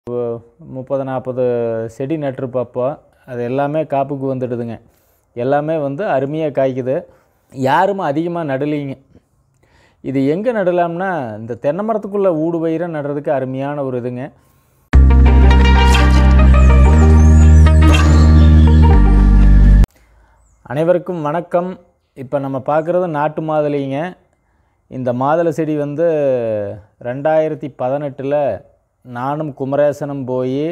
முப்பது நாற்பது செடி நட்டுருப்பப்போ அது எல்லாமே காப்புக்கு வந்துடுதுங்க எல்லாமே வந்து அருமையாக காய்க்குது யாரும் அதிகமாக நடலைங்க இது எங்கே நடலாம்னா இந்த தென்னை மரத்துக்குள்ளே ஊடு பயிரை நடுறதுக்கு அருமையான ஒரு இதுங்க அனைவருக்கும் வணக்கம் இப்போ நம்ம பார்க்குறது நாட்டு மாதுளைங்க இந்த மாதுளை செடி வந்து ரெண்டாயிரத்தி பதினெட்டில் நானும் குமரேசனும் போய்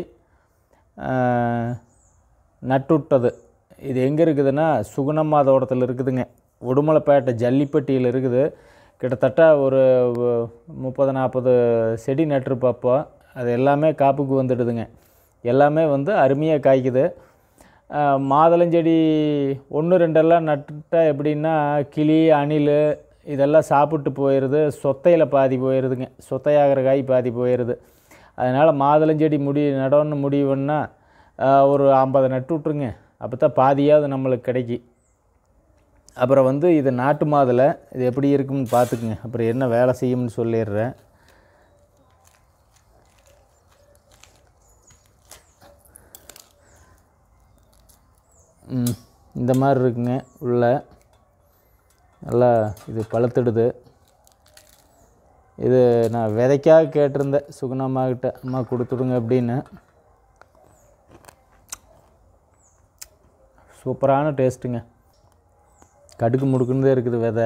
நட்டுவிட்டது இது எங்கே இருக்குதுன்னா சுகுணம்மா தோட்டத்தில் இருக்குதுங்க உடுமலைப்பேட்டை ஜல்லிப்பட்டியில் இருக்குது கிட்டத்தட்ட ஒரு வ- முப்பது நாற்பது செடி நட்டுருப்பப்போ அது எல்லாமே காப்புக்கு வந்துடுதுங்க எல்லாமே வந்து அருமையாக காய்க்குது ஆஹ் மாதுளஞ்செடி ஒன்று ரெண்டெல்லாம் நட்டுட்டா எப்படின்னா கிளி அணில் இதெல்லாம் சாப்பிட்டு போயிடுது சொத்தையில் பாதி போயிடுதுங்க சொத்தையாகிற காய் பாதி போயிடுது அதனால் மாதுளஞ்செடி முடி நடணும்னு முடிவுன்னா ஆஹ் ஒரு ஐம்பது நட்டு விட்ருங்க அப்போ தான் பாதியாவது நம்மளுக்கு கிடைக்கி அப்புறம் வந்து இது நாட்டு மாதுளை இது எப்படி இருக்குன்னு பார்த்துக்குங்க அப்புறம் என்ன வேலை செய்யும்னு சொல்லிடுறேன் ம், இந்த மாதிரி இருக்குங்க உள்ள நல்லா இது பழுத்துடுது இது நான் விதைக்காக கேட்டிருந்தேன் சுகுணம்மா கிட்ட அம்மா கொடுத்துடுங்க அப்படின்னு சூப்பரான டேஸ்ட்டுங்க கடுக்கு முடுக்குன்னு இருக்குது விதை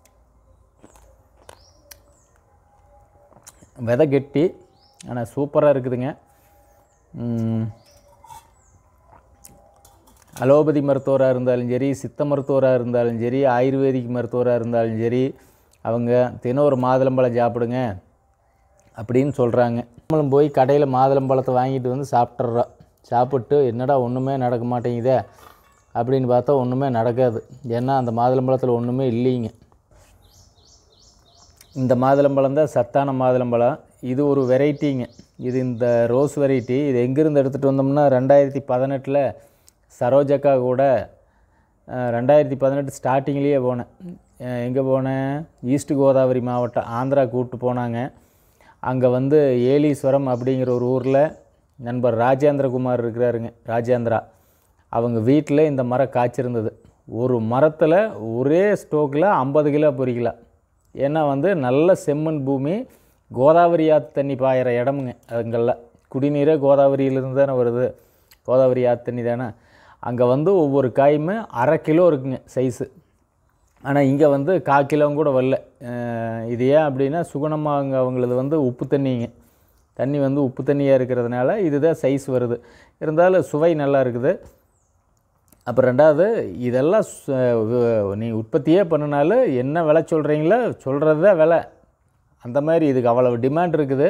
விதை கெட்டி ஆனால் சூப்பராக இருக்குதுங்க ம், அலோபதி மருத்துவராக இருந்தாலும் சரி சித்த மருத்துவராக இருந்தாலும் சரி ஆயுர்வேதிக் மருத்துவராக இருந்தாலும் சரி அவங்க தினம் ஒரு மாதுளம்பழம் சாப்பிடுங்க அப்படின்னு சொல்கிறாங்க நம்மளும் போய் கடையில் மாதுளம்பழத்தை வாங்கிட்டு வந்து சாப்பிட்றோம் சாப்பிட்டு என்னடா ஒன்றுமே நடக்க மாட்டேங்குதே அப்படின்னு பார்த்தா ஒன்றுமே நடக்காது ஏன்னா அந்த மாதுளம்பழத்தில் ஒன்றுமே இல்லைங்க இந்த மாதுளம்பழம் தான் சத்தான மாதுளம்பழம் இது ஒரு வெரைட்டிங்க இது இந்த ரோஸ் வெரைட்டி இது எங்கேருந்து எடுத்துகிட்டு வந்தோம்னா ரெண்டாயிரத்தி பதினெட்டில் சரோஜக்கா கூட அஹ், ரெண்டாயிரத்தி பதினெட்டு ஸ்டார்டிங்லேயே போனேன் எங்கே போனேன் ஈஸ்ட் கோதாவரி மாவட்டம் ஆந்திரா கூப்பிட்டு போனாங்க அங்கே வந்து ஏலீஸ்வரம் அப்படிங்கிற ஒரு ஊரில் நண்பர் ராஜேந்திரகுமார் இருக்கிறாருங்க ராஜேந்திரா அவங்க வீட்டில் இந்த மரம் காய்ச்சிருந்தது ஒரு மரத்தில் ஒரே ஸ்டோக்கில் ஐம்பது கிலோ பொறிக்கலாம் ஏன்னா வந்து நல்ல செம்மண் பூமி கோதாவரி ஆற்று தண்ணி பாயிற இடமுங்க அங்கெல்லாம் குடிநீரே கோதாவரியிலிருந்து தானே வருது கோதாவரி ஆற்று தண்ணி தானே அங்கே வந்து ஒவ்வொரு காயுமே அரை கிலோ இருக்குங்க சைஸு ஆனால் இங்கே வந்து கால் கிலோவும் கூட வரல அஹ் இது ஏன் அப்படின்னா சுகுணமாக அவங்க அவங்களது வந்து உப்பு தண்ணிங்க தண்ணி வந்து உப்பு தண்ணியாக இருக்கிறதுனால இதுதான் சைஸ் வருது இருந்தாலும் சுவை நல்லா இருக்குது அப்புறம் ரெண்டாவது இதெல்லாம் நீ உற்பத்தியே பண்ணினாலும் என்ன விலை சொல்கிறீங்களோ சொல்கிறது தான் விலை அந்த மாதிரி இதுக்கு அவ்வளவு டிமாண்ட் இருக்குது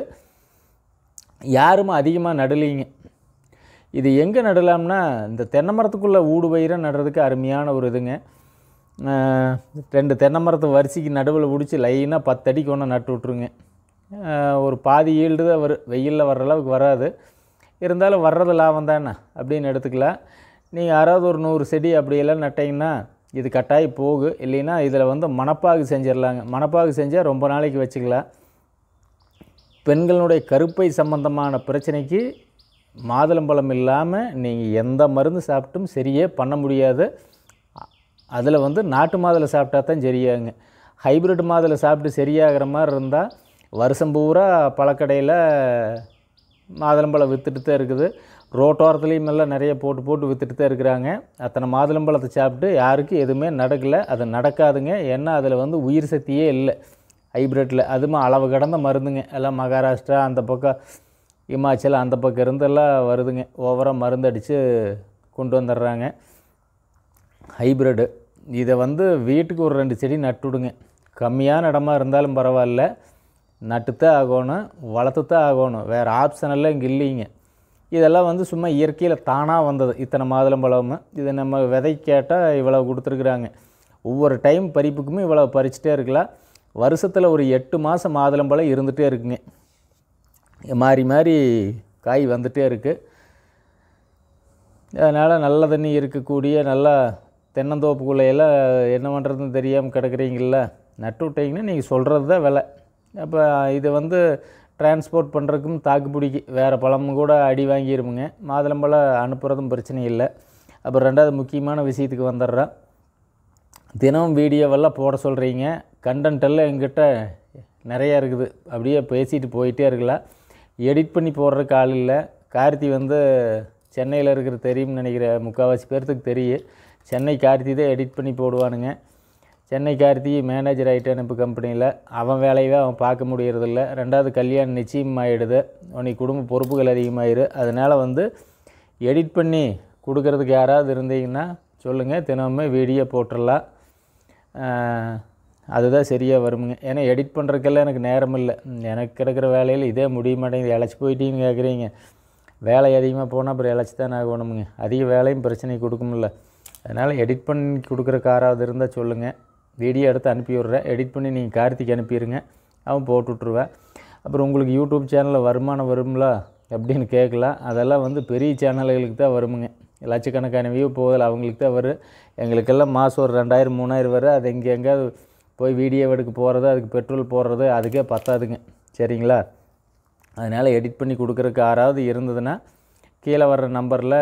யாரும் அதிகமாக நடலைங்க இது எங்கே நடலாம்னா இந்த தென்னை மரத்துக்குள்ளே ஊடு பயிரை நடுறதுக்கு அருமையான ஒரு இதுங்க அஹ், ரெண்டு தென்னை மரத்தை வரிசைக்கு நடுவில் பிடிச்சி லைனாக பத்தடிக்கு ஒன்று நட்டு விட்ருங்க அஹ், ஒரு பாதி ஈல்டு தான் வரும் வெயிலில் வர்ற அளவுக்கு வராது இருந்தாலும் வர்றது லாபம் தானே அப்படின்னு எடுத்துக்கலாம் நீங்கள் யாராவது ஒரு நூறு செடி அப்படியெல்லாம் நட்டிங்கன்னா இது கட்டாயி போகு இல்லைன்னா இதில் வந்து மணப்பாகு செஞ்சிடலாங்க மணப்பாகு செஞ்சால் ரொம்ப நாளைக்கு வச்சுக்கலாம் பெண்களுடைய கருப்பை சம்பந்தமான பிரச்சனைக்கு மாதுளம்பழம் இல்லாமல் நீங்கள் எந்த மருந்து சாப்பிட்டும் சரியே பண்ண முடியாது அதில் வந்து நாட்டு மாதுளை சாப்பிட்டா தான் சரியாகுங்க ஹைபிரிட் மாதுளை சாப்பிட்டு சரியாகிற மாதிரி இருந்தால் வருஷம் பூரா பழக்கடையில் மாதுளம்பழம் விற்றுட்டு தான் இருக்குது ரோட்டோரத்துலேயும் எல்லாம் நிறைய போட்டு போட்டு விற்றுட்டு தான் இருக்கிறாங்க அத்தனை மாதுளம்பழத்தை சாப்பிட்டு யாருக்கும் எதுவுமே நடக்கலை அது நடக்காதுங்க ஏன்னா அதில் வந்து உயிர் சக்தியே இல்லை ஹைப்ரிட்டில் அதுவும் அளவு கடந்த மருந்துங்க எல்லாம் மகாராஷ்டிரா அந்த பக்கம் இமாச்சல் அந்த பக்கம் இருந்தெல்லாம் வருதுங்க ஓவராக மருந்து அடித்து கொண்டு வந்துடுறாங்க ஹைப்ரிடு இதை வந்து வீட்டுக்கு ஒரு ரெண்டு செடி நட்டு விடுங்க கம்மியான இடமா இருந்தாலும் பரவாயில்ல நட்டுத்தான் ஆகணும் வளர்த்துத்தான் ஆகணும் வேறு ஆப்ஷன் எல்லாம் இங்கே இல்லைங்க இதெல்லாம் வந்து சும்மா இயற்கையில் தானாக வந்தது இத்தனை மாதுளம்பழமும் இதை நம்ம விதை கேட்டால் இவ்வளோ கொடுத்துருக்குறாங்க ஒவ்வொரு டைம் பறிப்புக்குமே இவ்வளோ பறிச்சுட்டே இருக்கலாம் வருஷத்தில் ஒரு எட்டு மாதம் மாதுளம்பழம் இருந்துகிட்டே இருக்குங்க மாறி மாறி காய் வந்துகிட்டே இருக்குது அதனால் நல்ல தண்ணி இருக்கக்கூடிய நல்லா தென்னந்தோப்புக்குள்ளையெல்லாம் என்ன பண்ணுறதுன்னு தெரியாமல் கிடக்குறீங்கள நட்டு விட்டீங்கன்னா நீங்கள் சொல்கிறது தான் விலை அப்போ இது வந்து டிரான்ஸ்போர்ட் பண்ணுறதுக்கும் தாக்குப்பிடிக்கு வேறு பழமும் கூட அடி வாங்கிருமுங்க மாதுளம்பழம் அனுப்புகிறதும் பிரச்சனை இல்லை அப்புறம் ரெண்டாவது முக்கியமான விஷயத்துக்கு வந்துடுறேன் தினமும் வீடியோவெல்லாம் போட சொல்கிறீங்க கண்டென்ட் எல்லாம் எங்கிட்ட நிறையா இருக்குது அப்படியே பேசிட்டு போயிட்டே இருக்கலாம் எடிட் பண்ணி போடுறதுக்கு ஆள் இல்லை கார்த்தி வந்து சென்னையில் இருக்கிற தெரியும்னு நினைக்கிற முக்கால்வாசி பேர்த்துக்கு தெரியும் சென்னை கார்த்தி தான் எடிட் பண்ணி போடுவானுங்க சென்னை கார்த்தி மேனேஜர் ஆகிட்டான் இப்போ கம்பெனியில் அவன் வேலையவே அவன் பார்க்க முடியறதில்ல ரெண்டாவது கல்யாணம் நிச்சயம் ஆகிடுது உனக்கு குடும்ப பொறுப்புகள் அதிகமாயிரு அதனால் வந்து எடிட் பண்ணி கொடுக்கறதுக்கு யாராவது இருந்தீங்கன்னா சொல்லுங்கள் தினமுமே வீடியோ போட்டுடலாம் ஆஹ், அதுதான் சரியாக வருமுங்க ஏன்னா எடிட் பண்ணுறதுக்கெல்லாம் எனக்கு நேரம் இல்லை எனக்கு கிடக்கிற வேலையில் இதே முடிய மாட்டேங்குது இழைச்சி போயிட்டீங்கன்னு கேட்குறீங்க வேலை அதிகமாக போனால் அப்புறம் இழைச்சி தான் ஆகணுமுங்க அதிக வேலையும் பிரச்சனை கொடுக்குமில்ல அதனால் எடிட் பண்ணி கொடுக்குறக்கு யாராவது இருந்தால் சொல்லுங்கள் வீடியோ எடுத்து அனுப்பி விட்றேன் எடிட் பண்ணி நீங்கள் கார்த்திக் அனுப்பிடுங்க அவன் போட்டு விட்ருவேன் அப்புறம் உங்களுக்கு யூடியூப் சேனலில் வருமானம் வரும்ல அப்படின்னு கேட்கலாம் அதெல்லாம் வந்து பெரிய சேனல்களுக்கு தான் வருமுங்க லட்சக்கணக்கான வியூ போதில் அவங்களுக்கு தான் வரும் எங்களுக்கெல்லாம் மாதம் ஒரு ரெண்டாயிரம் மூணாயிரம் வரும் அது எங்கே எங்கேயாவது போய் வீடியோ எடுக்க போகிறது அதுக்கு பெட்ரோல் போடுறது அதுக்கே பத்தாதுங்க சரிங்களா அதனால் எடிட் பண்ணி கொடுக்குறக்கு யாராவது இருந்ததுன்னா கீழே வர்ற நம்பரில்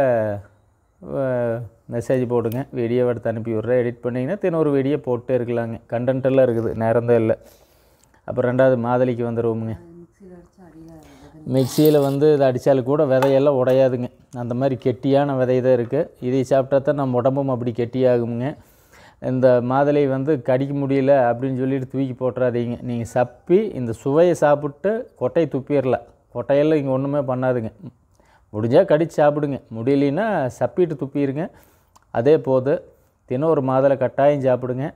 மெசேஜ் போடுங்க வீடியோ எடுத்து அனுப்பி விட்றேன் எடிட் பண்ணிங்கன்னா தினம் ஒரு வீடியோ போட்டே இருக்கலாங்க கண்டென்ட் எல்லாம் இருக்குது நேரம் தான் இல்லை அப்புறம் ரெண்டாவது மாதளிக்கு வந்துடுவோமுங்க மிக்சியில் வந்து இதை அடித்தாலும் கூட விதையெல்லாம் உடையாதுங்க அந்த மாதிரி கெட்டியான விதை தான் இருக்குது இதை சாப்பிட்டா தான் நம்ம உடம்பும் அப்படி கெட்டியாகுங்க இந்த மாதுளை வந்து கடிக்க முடியல அப்படின்னு சொல்லிட்டு தூக்கி போட்டுறாதீங்க நீங்கள் சப்பி இந்த சுவையை சாப்பிட்டு கொட்டையை துப்பிடலாம் கொட்டையெல்லாம் இங்கே ஒன்றுமே பண்ணாதுங்க முடிஞ்சால் கடிச்சு சாப்பிடுங்க முடியலைன்னா சப்பிட்டு துப்பிடுங்க அதே போது தினம் ஒரு மாதுளை கட்டாயம் சாப்பிடுங்க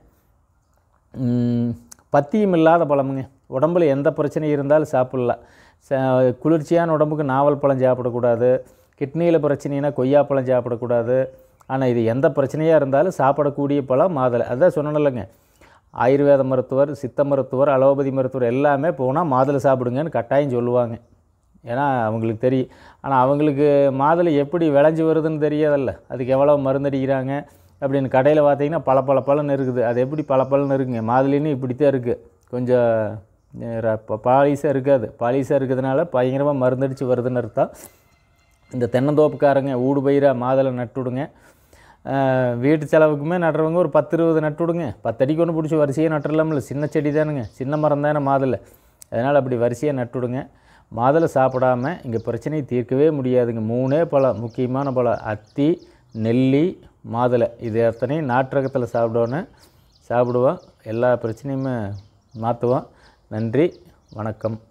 ம், பத்தியம் இல்லாத பழமுங்க உடம்புல எந்த பிரச்சனை இருந்தாலும் சாப்பிட்லாம் ச- குளிர்ச்சியான உடம்புக்கு நாவல் பழம் சாப்பிடக்கூடாது கிட்னியில் பிரச்சனைனா கொய்யாப்பழம் சாப்பிடக்கூடாது ஆனால் இது எந்த பிரச்சனையாக இருந்தாலும் சாப்பிடக்கூடிய பழம் மாதுளை அதான் சொன்னேன்லங்க ஆயுர்வேத மருத்துவர் சித்த மருத்துவர் அலோபதி மருத்துவர் எல்லாமே போனால் மாதுளை சாப்பிடுங்கன்னு கட்டாயம் சொல்லுவாங்க ஏன்னா அவங்களுக்கு தெரியும் ஆனால் அவங்களுக்கு மாதுளை எப்படி விளைஞ்சி வருதுன்னு தெரியாதல்ல அதுக்கு எவ்வளோ மருந்தடிக்கிறாங்க அப்படின்னு கடையில் பார்த்தீங்கன்னா பல பல பலன் இருக்குது அது எப்படி பல பலன் இருக்குங்க மாதுளைன்னு இப்படி தான் இருக்குது கொஞ்சம் பாலிஸாக இருக்காது பாலிஸாக இருக்கிறதுனால பயங்கரமாக மருந்தடிச்சு வருதுன்னு அர்த்தம் இந்த தென்னந்தோப்புக்காரங்க ஊடு பயிராக மாதுளை நட்டுவிடுங்க ஆஹ் வீட்டு செலவுக்குமே நடுறவங்க ஒரு பத்து இருபது நட்டுவிடுங்க பத்தடிக்கு ஒன்று பிடிச்சி வரிசையாக நட்டுடலாம்ல சின்ன செடி தானுங்க சின்ன மரம் தானே மாதுளை அதனால் அப்படி வரிசையாக நட்டுவிடுங்க மாதுளை சாப்பிடாம இங்கே பிரச்சனையை தீர்க்கவே முடியாதுங்க மூணே பழம் முக்கியமான பழம் அத்தி நெல்லி மாதுளை இது அத்தனையும் நாட்டு சாப்பிடணும் சாப்பிடுவோம் எல்லா பிரச்சனையுமே மாற்றுவோம் நன்றி வணக்கம்